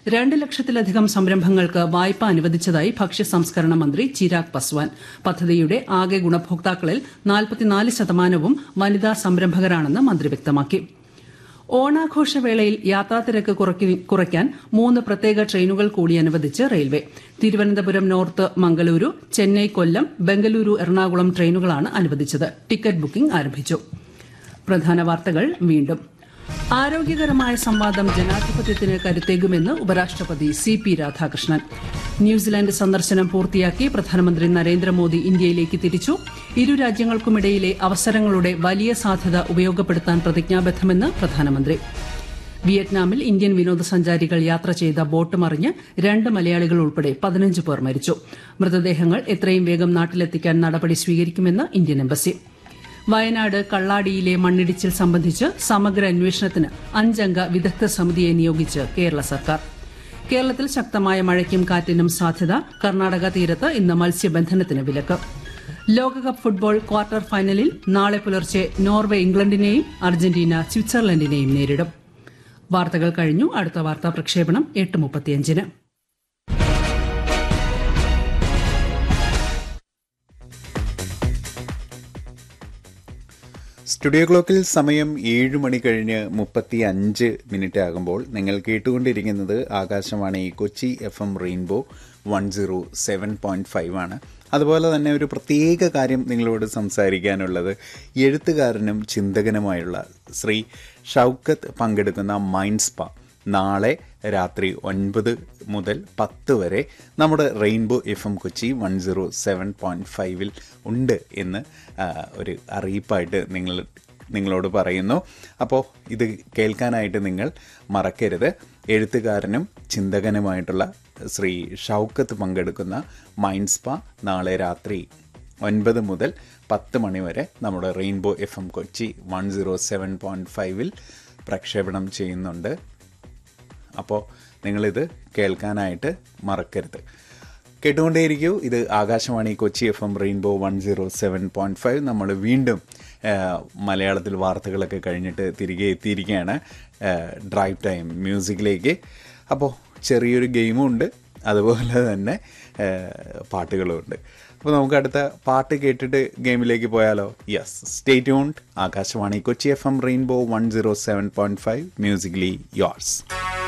രണ്ട് ലക്ഷത്തിലധികം സംരംഭങ്ങൾക്ക് വായ്പ അനുവദിച്ചതായി ഭക്ഷ്യ സംസ്കരണ മന്ത്രി ചിരാഗ് പസ്വാൻ പദ്ധതിയുടെ ആകെ ഗുണഭോക്താക്കളിൽ നാൽപ്പത്തിനാല് ശതമാനവും വനിതാ സംരംഭകരാണെന്ന് മന്ത്രി വ്യക്തമാക്കി ഓണാഘോഷവേളയിൽ യാത്രാത്തിരക്ക് കുറയ്ക്കാൻ മൂന്ന് പ്രത്യേക ട്രെയിനുകൾ കൂടി അനുവദിച്ച് റെയിൽവേ തിരുവനന്തപുരം നോർത്ത് മംഗളൂരു ചെന്നൈ കൊല്ലം ബംഗളൂരു എറണാകുളം ട്രെയിനുകളാണ് അനുവദിച്ചത് ടിക്കറ്റ് ബുക്കിംഗ് ആരംഭിച്ചു പ്രധാന വാർത്തകൾ വീണ്ടും ആരോഗ്യകരമായ സംവാദം ജനാധിപത്യത്തിന് കരുത്തേകുമെന്ന് ഉപരാഷ്ട്രപതി സി പി രാധാകൃഷ്ണൻ ന്യൂസിലാൻഡ് സന്ദർശനം പൂർത്തിയാക്കി പ്രധാനമന്ത്രി നരേന്ദ്രമോദി ഇന്ത്യയിലേക്ക് തിരിച്ചു ഇരു രാജ്യങ്ങൾക്കുമിടയിലെ അവസരങ്ങളുടെ വലിയ സാധ്യത ഉപയോഗപ്പെടുത്താൻ പ്രതിജ്ഞാബദ്ധമെന്ന് പ്രധാനമന്ത്രി വിയറ്റ്നാമിൽ ഇന്ത്യൻ വിനോദസഞ്ചാരികൾ യാത്ര ചെയ്ത ബോട്ട് മറിഞ്ഞ് രണ്ട് മലയാളികൾ ഉൾപ്പെടെ പതിനഞ്ച് പേർ മരിച്ചു മൃതദേഹങ്ങൾ എത്രയും വേഗം നാട്ടിലെത്തിക്കാൻ നടപടി സ്വീകരിക്കുമെന്ന് ഇന്ത്യൻ എംബസി വയനാട് കള്ളാടിയിലെ മണ്ണിടിച്ചിൽ സംബന്ധിച്ച് സമഗ്ര അന്വേഷണത്തിന് അഞ്ചംഗ വിദഗ്ധ സമിതിയെ നിയോഗിച്ച് കേരള സർക്കാർ കേരളത്തിൽ ശക്തമായ മഴയ്ക്കും കാറ്റിനും സാധ്യത കർണാടക തീരത്ത് ഇന്ന് മത്സ്യബന്ധനത്തിന് വിലക്ക് ലോകകപ്പ് ഫുട്ബോൾ ക്വാർട്ടർ ഫൈനലിൽ നാളെ പുലർച്ചെ നോർവെ ഇംഗ്ലണ്ടിനെയും അർജന്റീന സ്വിറ്റ്സർലൻഡിനെയും നേരിടും വാർത്തകൾ കഴിഞ്ഞു അടുത്ത വാർത്താ പ്രക്ഷേപണം എട്ട് മുപ്പത്തിയഞ്ചിന് സ്റ്റുഡിയോ ക്ലോക്കിൽ സമയം ഏഴ് മണി കഴിഞ്ഞ് മുപ്പത്തി അഞ്ച് മിനിറ്റ് ആകുമ്പോൾ നിങ്ങൾ കേട്ടുകൊണ്ടിരിക്കുന്നത് Akashvani Kochi F M rainbow one zero seven point five ആണ് അതുപോലെ തന്നെ ഒരു പ്രത്യേക കാര്യം നിങ്ങളോട് സംസാരിക്കാനുള്ളത് എഴുത്തുകാരനും ചിന്തകനുമായുള്ള ശ്രീ ഷൗക്കത്ത് പങ്കെടുക്കുന്ന മൈൻഡ് സ്പാ നാളെ രാത്രി ഒൻപത് മുതൽ പത്ത് വരെ നമ്മുടെ rainbow F M Kochi one zero seven point ഫൈവിൽ ഉണ്ട് എന്ന് ഒരു അറിയിപ്പായിട്ട് നിങ്ങൾ നിങ്ങളോട് പറയുന്നു അപ്പോൾ ഇത് കേൾക്കാനായിട്ട് നിങ്ങൾ മറക്കരുത് എഴുത്തുകാരനും ചിന്തകനുമായിട്ടുള്ള ശ്രീ ഷൗക്കത്ത് പങ്കെടുക്കുന്ന മൈൻഡ് സ്പാ നാളെ രാത്രി ഒൻപത് മുതൽ പത്ത് മണി വരെ നമ്മുടെ rainbow F M Kochi one zero seven point ഫൈവിൽ പ്രക്ഷേപണം ചെയ്യുന്നുണ്ട് അപ്പോൾ നിങ്ങളിത് കേൾക്കാനായിട്ട് മറക്കരുത് കേട്ടുകൊണ്ടേയിരിക്കൂ ഇത് Akashvani Kochi F M rainbow one zero seven point five നമ്മൾ വീണ്ടും മലയാളത്തിൽ വാർത്തകളൊക്കെ കഴിഞ്ഞിട്ട് തിരികെ എത്തിയിരിക്കുകയാണ് ഡ്രൈവ് ടൈം മ്യൂസിക്കിലേക്ക് അപ്പോൾ ചെറിയൊരു ഗെയിമും ഉണ്ട് അതുപോലെ തന്നെ പാട്ടുകളും ഉണ്ട് അപ്പോൾ നമുക്ക് അടുത്ത പാട്ട് കേട്ടിട്ട് ഗെയിമിലേക്ക് പോയാലോ yes stay tuned Akashvani Kochi F M rainbow one zero seven point five musically yours